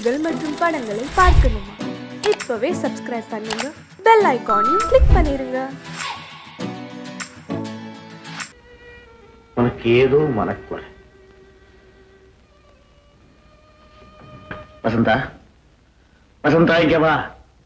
நிகழ்ச்சிகள் மற்றும் படங்களை பார்க்கணுமா இப்பவே சப்ஸ்கிரைப் பண்ணுங்க பெல் ஐகானையும் கிளிக் பண்ணிருங்க உனக்கு ஏதோ மனக்குறை வசந்தா வசந்தா இங்க வா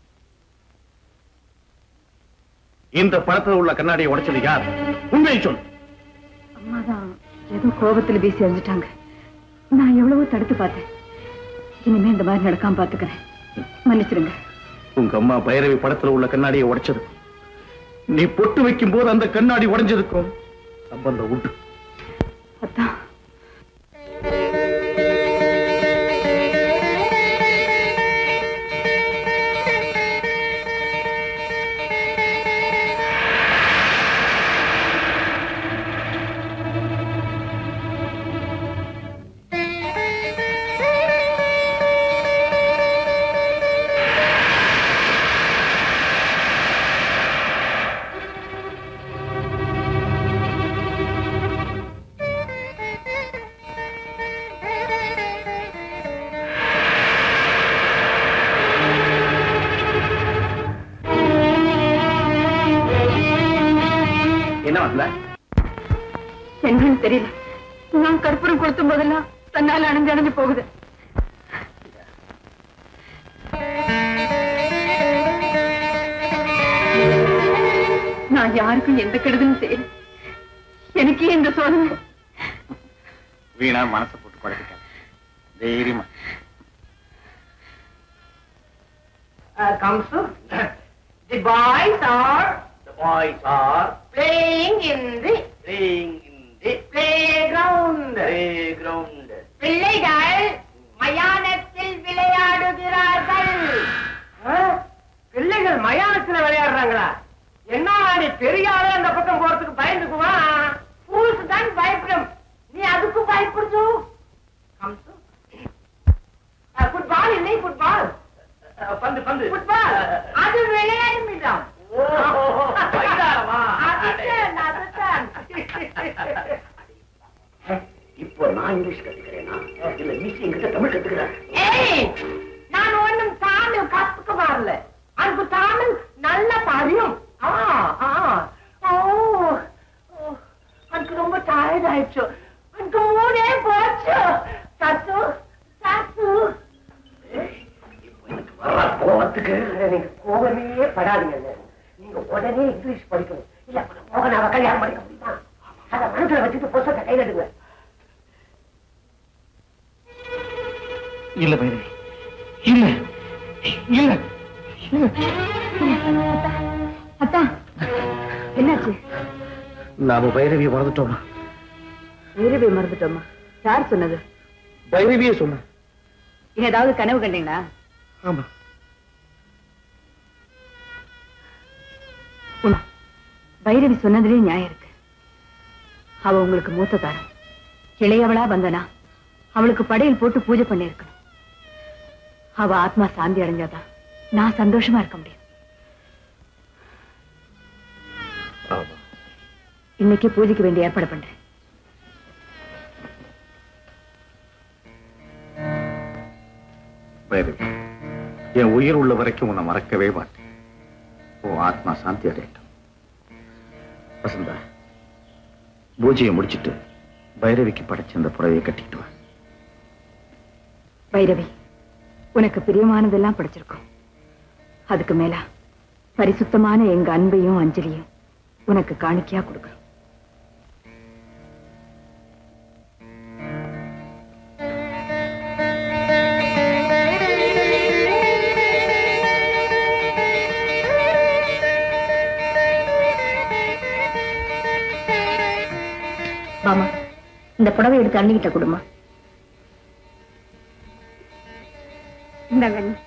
இந்த படத்துல உள்ள கண்ணாடியை உடைச்சது யார் உண்மையை சொல் அம்மாதான் ஏதோ கோபத்துல வீசி எறிஞ்சிட்டாங்க நான் எவ்வளவோ தடுத்து பார்த்தேன் இனிமே இந்த மாதிரி நடக்காம பாத்துக்கிறேன் மன்னிச்சிடுங்க உங்க அம்மா பைரவி படத்துல உள்ள கண்ணாடியை உடைச்சதுக்கும் நீ பொட்டு வைக்கும் போது அந்த கண்ணாடி உடைஞ்சதுக்கும் சம்பந்தம் உண்டு அத்தான் என்ன வரல என்னன்னு தெரியல நான் கற்பூரம் கொடுத்தும் போதெல்லாம் தன்னால அணைஞ்சு அணைஞ்சு போகுது நான் யாருக்கும் எந்த கெடுதலும் செய்யல எனக்கே இந்த சோதனை வீணா மனசை போட்டு குழப்பிட்டாங்க தைரியமா Uh, comes to the boys are The boys are playing in the playing in the playground. playground. பிள்ளைகள் மயானத்தில் விளையாடுகிறார்கள் ஆ? பிள்ளைகள் மயானத்துல விளையாடுறாங்களா என்ன நீ பெரிய ஆளே அந்த பக்கம் போறதுக்கு பயந்துக்குவா ஸ்கூலுக்கு தான் பயப்படும் நீ அதுக்கு பயப்படுது கம்சு ஃபுட்பால் இல்லை ஃபுட்பால் பந்து பந்து ஃபுட்பால் அது விளையாடும் இடம் ஓ, மைதானமா? அதுதான், அதுதான். இப்போ நான் இங்கிலீஷ் கத்துக்கிறேனா இல்ல மிஸ் என்கிட்ட தமிழ் கத்துக்கிறேன் ஏய், நான் ஒண்ணும் தமிழ் கத்துக்க வரல அதுக்கு தமிழ் நல்ல தெரியும் ஆ, ஆ. ஓ, ஓ, எனக்கு ரொம்ப டயர்ட் ஆயிடுச்சு எனக்கு மூடே போச்சு சத்து சத்து வர்ற கோவத்துக்கு நீங்க கோவமே படாதீங்க நீங்க உடனே இங்கிலீஷ் படிக்கணும் இல்ல மோகனாவை கல்யாணம் பண்ணிக்க முடியுமா அத மனசுல வச்சுட்டு புத்தகத்தை கையில் எடுங்க இல்ல பைரவி இல்ல இல்ல அத்தா என்னாச்சு நாம பைரவியை மறந்துட்டோமா வேறுவே மறந்துட்டோமா யார் சொன்னது பைரவியே சொன்ன ஏதாவது கனவு கண்டீங்களா ஆமா உண்மை. பைரவி சொன்னதுலயே நியாயம் இருக்கு அவ உங்களுக்கு மூத்த தாரம் இளையவளா வந்தனா அவளுக்கு படையல் போட்டு பூஜை பண்ணிருக்கணும் அவ ஆத்மா சாந்தி அடைஞ்சாதான் நான் சந்தோஷமா இருக்க முடியும் ஆமா இன்னைக்கு பூஜைக்கு வேண்டிய ஏற்பாடு பண்றேன் பைரவி என் உயிர் உள்ள வரைக்கும் உன்னை மறக்கவே மாட்டேன் உன் ஆத்மா சாந்தி அடையட்டும் வசந்தா பூஜையை முடிச்சிட்டு பைரவிக்கு படைச்ச அந்த புடவையை கட்டிக்கிட்டு வா பைரவி உனக்கு பிரியமானதெல்லாம் படிச்சிருக்கோம் அதுக்கு மேல பரிசுத்தமான எங்க அன்பையும் அஞ்சலியும் உனக்கு காணிக்கையா கொடுக்கிறோம் மாமா இந்த புடவை எடுத்து அண்ணிக்கிட்ட கொடுமா இந்தாங்க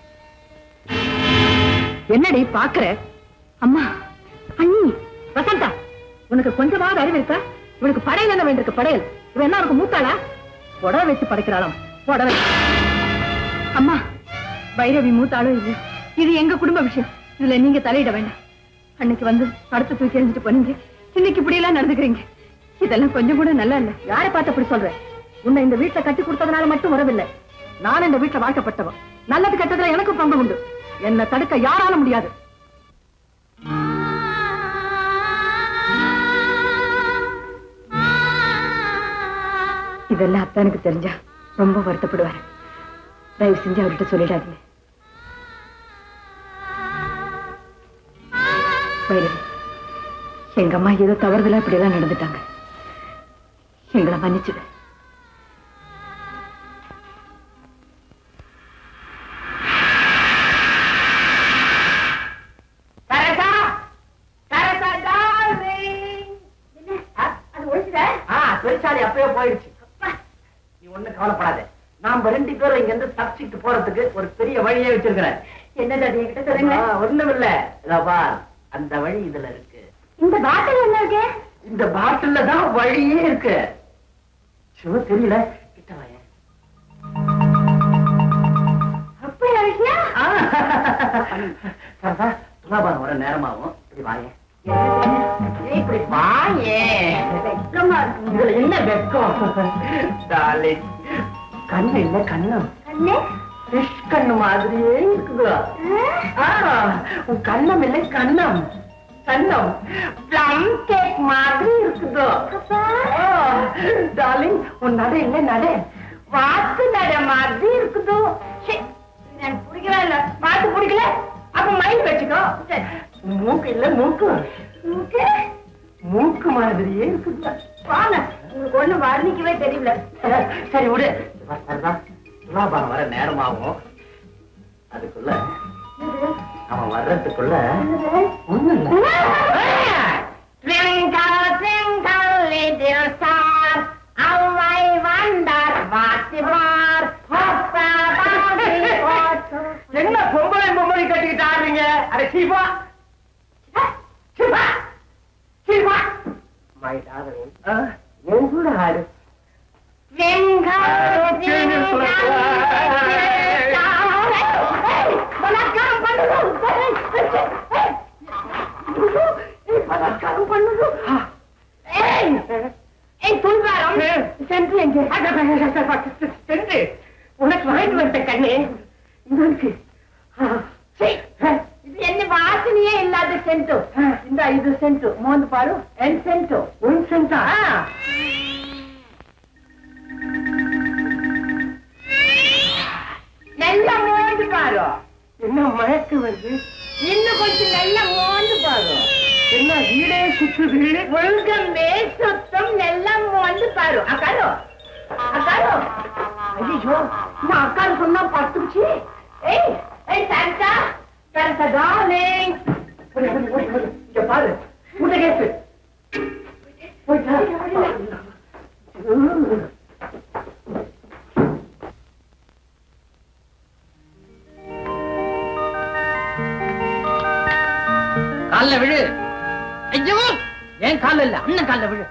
என்னடி பாக்குற அம்மா அண்ணி வசந்தா உனக்கு கொஞ்சமாவது அறிவு இருக்கா இவனுக்கு படையல் என்ன வேண்டியிருக்கு படையல் இவன் என்ன உனக்கு மூத்தாளா புடவை வச்சு படைக்கிறாளாம் புடவை அம்மா பைரவி மூத்தாளும் இல்லை இது எங்க குடும்ப விஷயம் இதுல நீங்க தலையிட வேண்டாம் அன்னைக்கு வந்து படத்தை தூக்கி எறிஞ்சிட்டு போனீங்க இன்னைக்கு இப்படி எல்லாம் நடந்துக்கிறீங்க இதெல்லாம் கொஞ்சம் கூட நல்லா இல்ல யாரை பார்த்து அப்படி சொல்ற உன்னை இந்த வீட்டை கட்டி கொடுத்ததுனால மட்டும் வரவில்லை நான் இந்த வீட்டுல வாழ்க்கப்பட்டவன் நல்லது கெட்டதுல எனக்கு பங்கு உண்டு என்ன தடுக்க யாரால முடியாது இதெல்லாம் அத்தானுக்கு தெரிஞ்சா ரொம்ப வருத்தப்படுவாரு தயவு செஞ்சு அவர்கிட்ட சொல்லிடாதீங்க பைரவி எங்க அம்மா ஏதோ தவறுதலா இப்படி எல்லாம் நடந்துட்டாங்க எங்களை மன்னிச்சுடு சரசா சரசா டார்லிங் அது ஒழிச்சுட ஆ பெருசாலி அப்பவே போயிடுச்சு நீ ஒண்ணும் கவலைப்படாத நாம ரெண்டு பேரும் இங்க இருந்து தப்பிச்சுட்டு போறதுக்கு ஒரு பெரிய வழியே வச்சிருக்கிறேன் என்னது அது என்கிட்ட சொல்லுங்க ஒண்ணும் இல்ல இதோ பார் அந்த வழி இதுல இருக்கு இந்த பாட்டில் என்ன இருக்கு இந்த பாட்டில்ல தான் வழியே இருக்கு சிவ தெரியல கிட்ட வாயேன் அப்படியா விஷயம் சரசா துலாபாரம் வர நேரமாகும் இப்படி வாயேன் இப்படி வாயே இதுல என்ன வெக்கம் டார்லிங் கண்ணு இல்ல கண்ணம் கண்ணு ஃபிஷ் கண்ணு மாதிரியே இருக்குது ஆ, உன் கண்ணம் இல்லை கண்ணம் கண்ணம் பிளம் கேக் மாதிரி இருக்குதோ டார்லிங் உன் நடை இல்லை நடை வாத்து நடை மாதிரி இருக்குதோ ச்சீ, எனக்கு பிடிக்கவே இல்ல வாத்து பிடிக்கல அப்ப மயில் வச்சுக்கோ மூக்கு இல்ல மூக்கு மூக்கு மூக்கு மாதிரியே இருக்குதா வாங்க உங்களுக்கு ஒண்ணும் வர்ணிக்கவே தெரியல சரி விடு சரிதான் துலாபாரம் வர நேரமாகும் அதுக்குள்ள அவன் வர்றதுக்குள்ள ஒண்ணும் இல்ல Twinkle, twinkle, little star, how I wonder what you are. What's about the water? என்ன பொம்பளை பொம்பளை கட்டிக்கிட்டு ஆடுறீங்க அட சீபா சீபா சீபா மை டார்லிங் என் கூட ஆடு உனக்கு வாங்கிட்டு வந்த கண்ணே இங்க இது என்ன வாசனையே இல்லாத சென்ட்டு இந்த இது சென்ட்டு மோந்து பாரு என் சென்ட்டு உன் சென்டா நல்லா மோந்து பாரு என்ன மயக்க வருது இன்னும் கொஞ்சம் நல்லா மோந்து பாரு என்ன வீடே சுத்துது ஒழுங்கமே சுத்தம் நல்லா மோந்து பாரு அக்காரோ அக்காரோ ஐயோ நான் அக்காரு சொன்னா பத்துச்சு ஏய் ஏய் சாந்தா சாந்தா டார்லிங் இங்க பாரு உள்ள கேசு போயிட்டா கால்ல விழு ஐயோ ஏன் கால்ல இல்ல அண்ணன் கால்ல விழு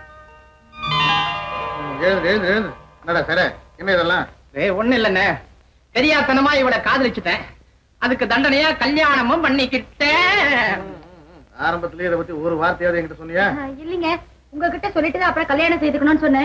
எழுது எழுது எழுது என்னடா சர என்ன இதெல்லாம் ஏய் ஒண்ணு இல்லண்ணே தெரியாத்தனமா இவளை காதலிச்சுட்டேன் அதுக்கு தண்டனையா கல்யாணமும் பண்ணிக்கிட்டேன் ஆரம்பத்திலேயே இதை பத்தி ஒரு வார்த்தையாவது என்கிட்ட சொன்னியா இல்லைங்க உங்ககிட்ட சொல்லிட்டு தான் அப்புறம் கல்யாணம் செய்துக்கணும்னு சொன்னேன்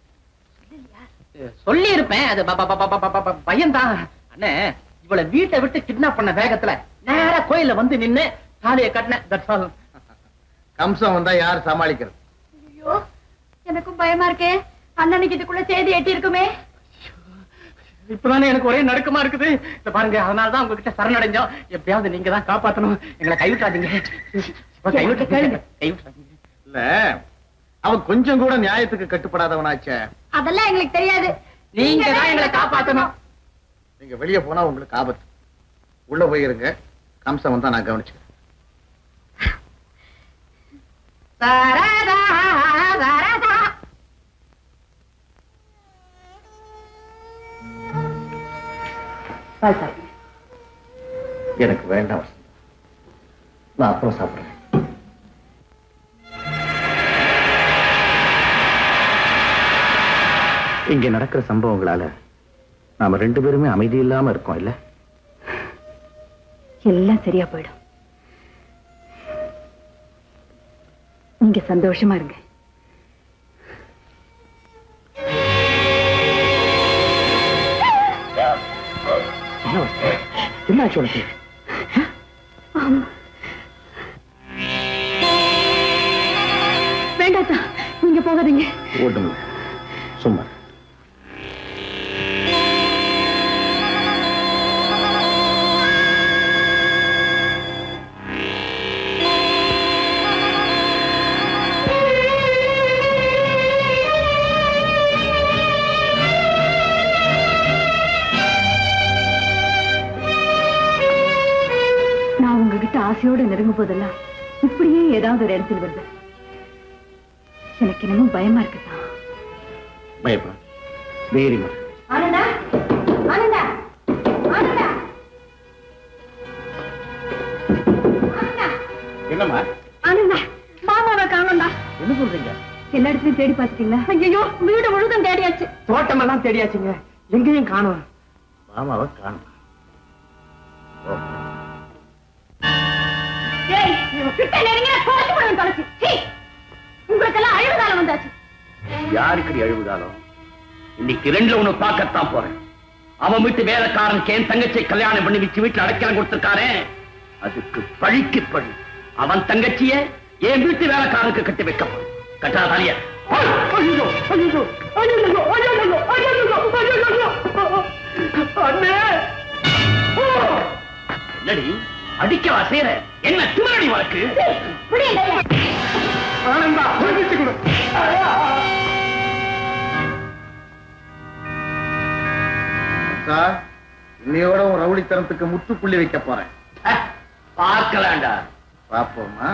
சொல்லி இருப்பேன் அது ப- ப- ப- ப- ப- ப- பையன்தான் அண்ணே இவளை வீட்டை விட்டு கிட்னாப் பண்ண வேகத்துல நேரா கோயில்ல வந்து நின்னு தாலியை கட்டினேன் தட்ஸ் ஆல் கம்சம் வந்தா யார் சமாளிக்கிறது ஐயோ எனக்கும் பயமா இருக்கே அண்ணனுக்கு இதுக்குள்ள செய்தி எட்டி இருக்குமே இப்பதானே எனக்கு ஒரே நடுக்கமா இருக்குது இந்த பாருங்க அதனாலதான் உங்ககிட்ட சரணடைஞ்சோம் எப்படியாவது நீங்க தான் காப்பாத்தணும் எங்களை கைவிட்டாதீங்க கைவிட்டாதீங்க கைவிட்டாதீங்க இல்ல அவன் கொஞ்சம் கூட நியாயத்துக்கு கட்டுப்படாதவனாச்சே அதெல்லாம் எங்களுக்கு தெரியாது நீங்க தான் எங்களை காப்பாத்தணும் நீங்க வெளியே போனா உங்களுக்கு ஆபத்து உள்ள போயிருங்க கம்சம் வந்தா நான் கவனிச்சுக்கிறேன் சரதா, சரதா. எனக்கு வேண்டாம் வசந்த். நான் அப்புறம் சாப்பிடுறேன் இங்க நடக்கிற சம்பவங்களால நாம ரெண்டு பேருமே அமைதி இல்லாம இருக்கோம் இல்ல எல்லாம் சரியா போயிடும் நீங்க சந்தோஷமா இருங்க என்ன வசந்தா? என்ன ஆச்சு உனக்கு வேண்டாத்தா நீங்க போகாதீங்க ஒண்ணுமில்ல சும்மா நான் உங்ககிட்ட ஆசையோட நெருங்கும் போதெல்லாம் இப்படியே ஏதாவது ஒரு இடத்துல வருது எனக்கு என்னமோ பயமா இருக்குதா பயப்பா தைரியமா ஆனந்தா ஆனந்தா ஆனந்தா ஆனந்தா என்னம்மா ஆனந்தா மாமாவை காணோம்டா என்ன சொல்றீங்க எல்லா இடத்துலயும் தேடி பார்த்துட்டீங்களா ஐயோ வீடு முழுதும் தேடியாச்சு தோட்டமெல்லாம் தேடியாச்சுங்க எங்கேயும் காணோம் மாமாவை காணும் ஏய் கிட்ட நெருங்கினா தோச்சு போடுவேன் தொலைச்சு சீ உங்களுக்கெல்லாம் அழிவு காலம் வந்தாச்சு யாருக்கடி அழுவுதாலும் இன்னைக்கு ரெண்டுல ஒண்ணு பார்க்கத்தான் போறேன் அவன் வீட்டு வேலைக்காரனுக்கு என் தங்கச்சியை கல்யாணம் பண்ணி வச்சு வீட்டுல அடைக்கலம் கொடுத்திருக்காரே அதுக்கு பழிக்கு பழி அவன் தங்கச்சிய என் வீட்டு வேலைக்காரனுக்கு கட்டி வைக்க போறேன் கட்டா தாலிய ஐயோ ஐயோ ஐயோ ஐயோ ஐயோ அண்ணே என்னடி அடிக்கவா செய்யற என்ன திமிரடி வழக்கு ஆனந்தா மன்னிச்சு கொடு சார் இன்னையோட உன் ரவுடித்தனத்துக்கு முற்றுப்புள்ளி வைக்க போறேன் பார்க்கலாண்டா பாப்போமா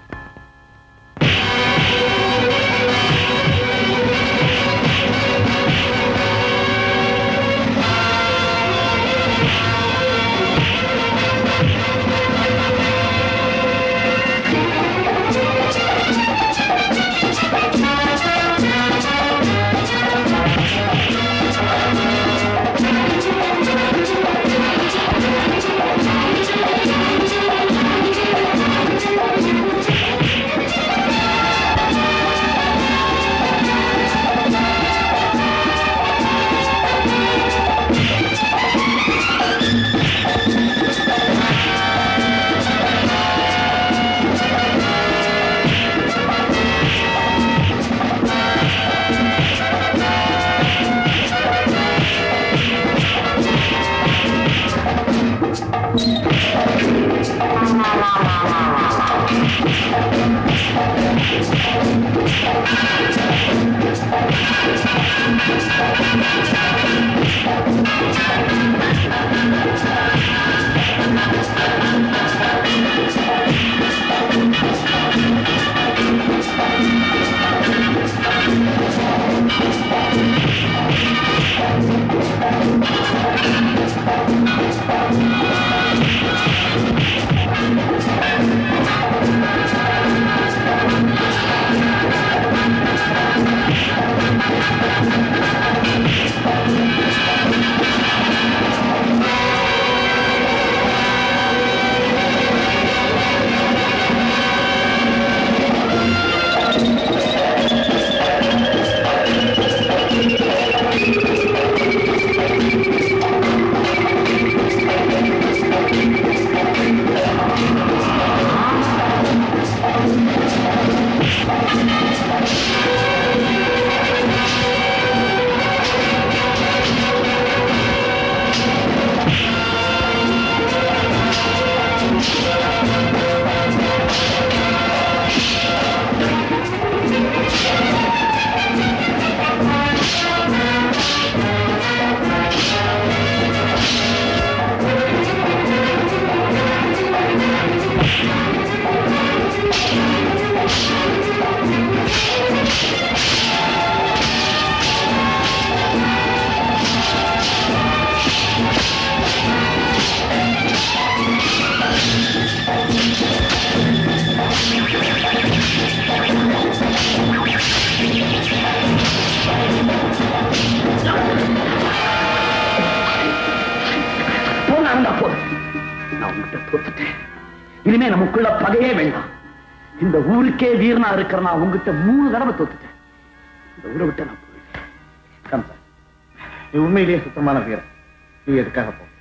போனாருந்தா போதும் நான் உங்ககிட்ட தோத்துட்டேன் இனிமே நமக்குள்ள பகையே வேண்டாம் இந்த ஊருக்கே வீரனா இருக்கிற நான் உங்ககிட்ட மூணு தடவை தோத்துட்டேன் இந்த ஊரை விட்டு நான் போயிட்டேன் கம்சா நீ உண்மையிலேயே சுத்தமான வீரன் நீ எதுக்காக போ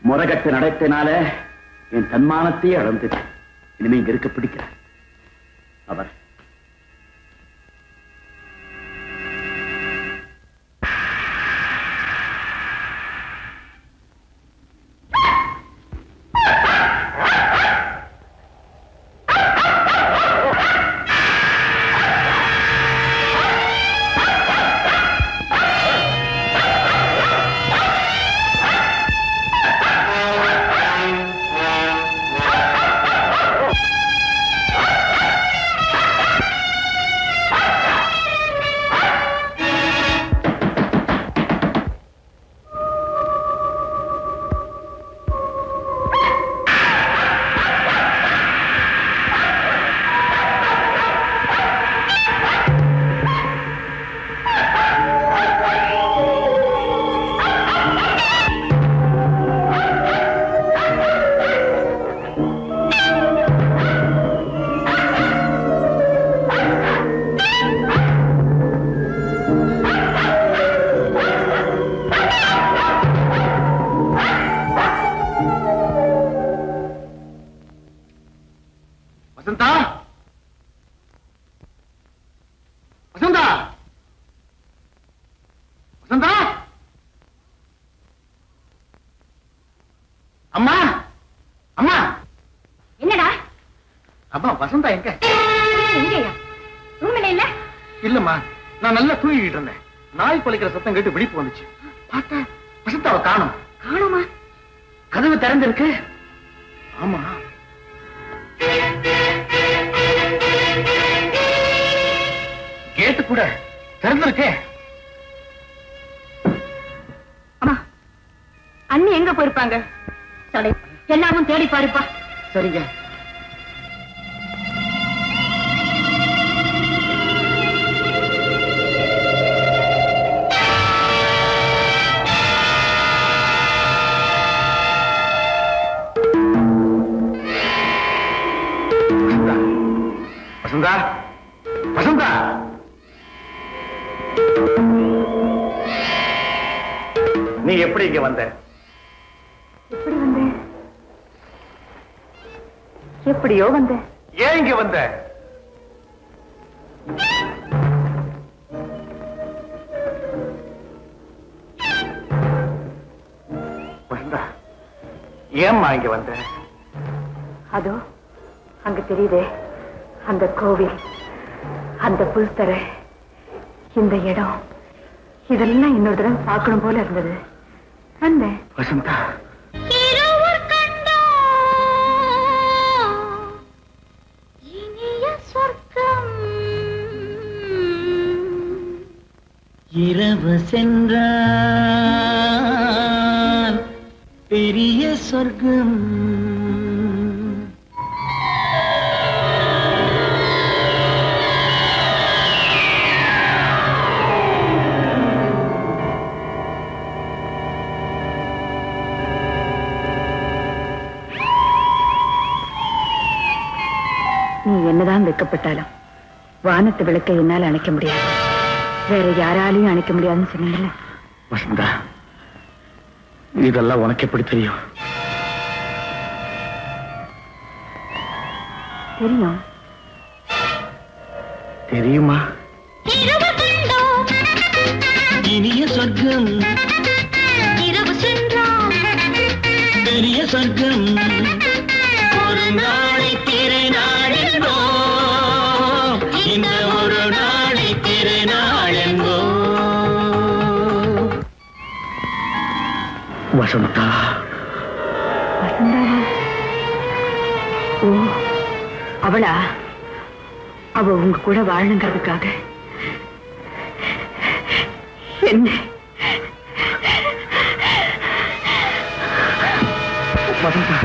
முறகட்டு நடத்தினால என் தன்மானத்தையே இழந்துட்டு இனிமே இங்க இருக்க பிடிக்கிறார் அவர் வசந்தா வசந்தா வசந்தா அம்மா அம்மா என்னடா அம்மா வசந்தா எங்க எங்கயா ரூம்ல இல்ல இல்லம்மா நான் நல்லா தூங்கிட்டு இருந்தேன் நாய் குலைக்கிற சத்தம் கேட்டு விழிப்பு வந்துச்சு பார்த்தா வசந்தாவை காணும் காணுமா கதவு திறந்திருக்கு ஆமா கேட்டு கூட திறந்திருக்கே அம்மா அண்ணி எங்க போயிருப்பாங்க தலை எல்லாரும் தேடி பாருப்பா சரிங்க வசந்தா வசந்தா வசந்தா நீ எப்படி இங்க வந்த எப்படி வந்தேன் எப்படியோ வந்தேன் ஏன் இங்க வந்த வந்தா ஏம்மா இங்க வந்த அதோ அங்க தெரியுதே அந்த கோவில் அந்த புல்தரை இந்த இடம் இதெல்லாம் இன்னொரு தடவை பார்க்கணும் போல இருந்தது வந்தேன் வசந்தா இருவர் கண்டோ இனிய சொர்க்கம் இரவு சென்றால் பெரிய சொர்க்கம் நீ என்னதான் வெக்கப்பட்டாலும் வானத்து விளக்கை என்னால் அணைக்க முடியாது வேற யாராலையும் அணைக்க முடியாதுன்னு சொன்னீங்கல்ல வசந்தா இதெல்லாம் உனக்கு எப்படி தெரியும் தெரியும் தெரியுமா இருவர் கண்டோ இனிய சொர்க்கம் இரவு சென்றால் பெரிய சொர்க்கம் ஒரு நாளை திருநாள் என்போம் இந்த ஒரு நாளை திருநாள் என்போம் வசந்தா வசந்தாவா ஓ அவளா அவ உங்க கூட வாழணுங்கிறதுக்காக என்ன வசந்தா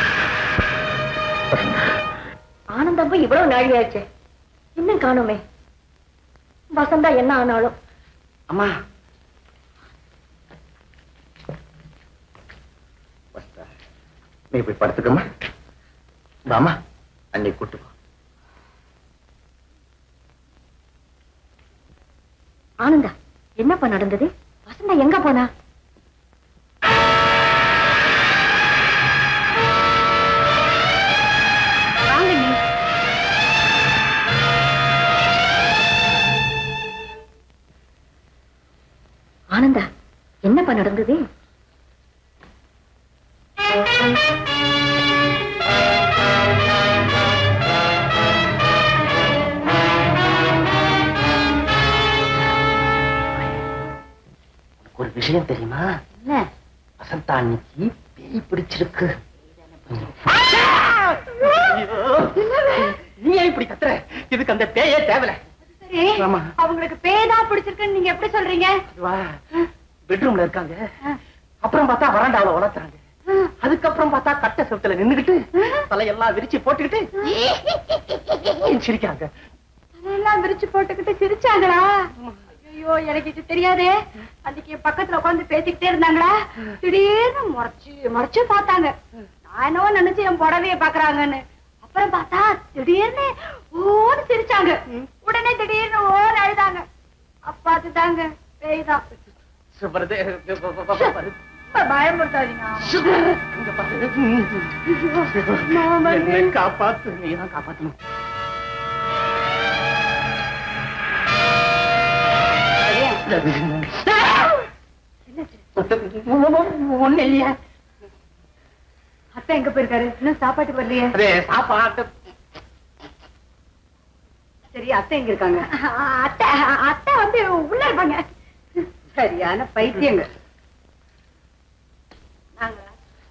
ஆனந்தம் போய் இவ்வளவு நாழியாச்சு இன்னும் காணுமே வசந்தா என்ன ஆனாலும் அம்மா வசந்தா நீ போய் படுத்துக்கம்மா வாமா அன்னை கூட்டு வா ஆனந்தா என்னப்பா நடந்தது வசந்தா எங்க போனா நடந்தது ஒரு விஷயம் தெரியுமா என்ன வசந்தா அன்னைக்கு பேய் பிடிச்சிருக்கு நீ ஏன் இப்படி கத்துற இதுக்கு அந்த பேயே தேவல ஆமா. அவங்களுக்கு பேதா பிடிச்சிருக்குன்னு நீங்க எப்படி சொல்றீங்க வா பெட்ரூம்ல இருக்காங்க அப்புறம் பார்த்தா வராண்டாவில வளர்த்துறாங்க அதுக்கப்புறம் பார்த்தா கட்ட செவத்துல நின்னுகிட்டு தலையெல்லாம் விரிச்சு போட்டுக்கிட்டு சிரிக்காங்க எல்லாம் விரிச்சு போட்டுக்கிட்டு சிரிச்சாங்களா ஐயோ எனக்கு இது தெரியாதே அன்னைக்கு என் பக்கத்துல உட்கார்ந்து பேசிக்கிட்டே இருந்தாங்களா திடீர்னு முறைச்சு முறைச்சு பார்த்தாங்க நானோ நினைச்சு என் புடவைய பாக்குறாங்கன்னு அப்புறம் பார்த்தா திடீர்னு ஓன்னு சிரிச்சாங்க உடனே திடீர்னு ஓன்னு அழுதாங்க அப்பா அதுதாங்க பேய்தான் சுபரதே, பயமுறுத்தாதீங்க இங்க பாரு. என்னை காப்பாத்து நீதான் காப்பாத்தணும் ஒண்ணு இல்லையா அத்தை எங்க போயிருக்காரு இன்னும் சாப்பாட்டுக்கு வரலையே அதே சாப்பாட்டு சரி அத்தை எங்க இருக்காங்க அத்தை அத்தை வந்து உள்ள இருப்பாங்க சரியான பைத்தியங்க நாங்களா?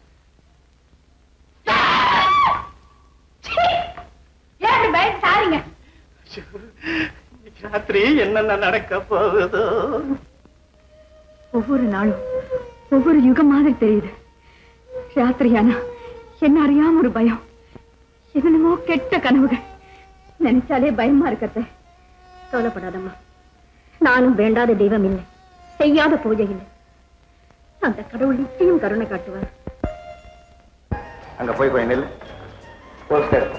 ஏன் இப்படி பயந்து சாரிங்க ராத்திரி என்னென்ன நடக்க போகுதோ ஒவ்வொரு நாளும் ஒவ்வொரு யுகம் மாதிரி தெரியுது ராத்திரியானா என்ன அறியாம ஒரு பயம் என்னென்னமோ கெட்ட கனவுகள் நினைச்சாலே பயமா இருக்கத்த கவலைப்படாதம்மா நானும் வேண்டாத தெய்வம் இல்லை செய்யாத பூஜை இல்லை அந்த கடவுள் நிச்சயம் கருணை காட்டுவார் அங்க போய் கொஞ்சம் நெல் போஸ்டர்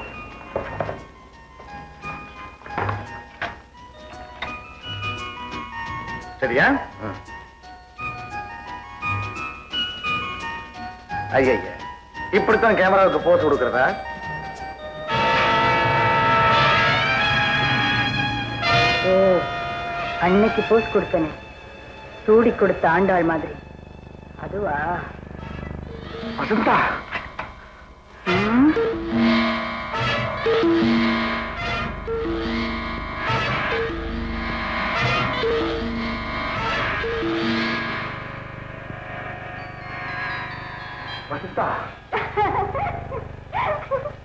சரியா ஐயா இப்படித்தான் கேமராவுக்கு போஸ் கொடுக்கறதா ஓ அன்னைக்கு போஸ் கொடுத்தனே சூடி கொடுத்த ஆண்டாள் மாதிரி அதுவா வசந்தா வசந்தா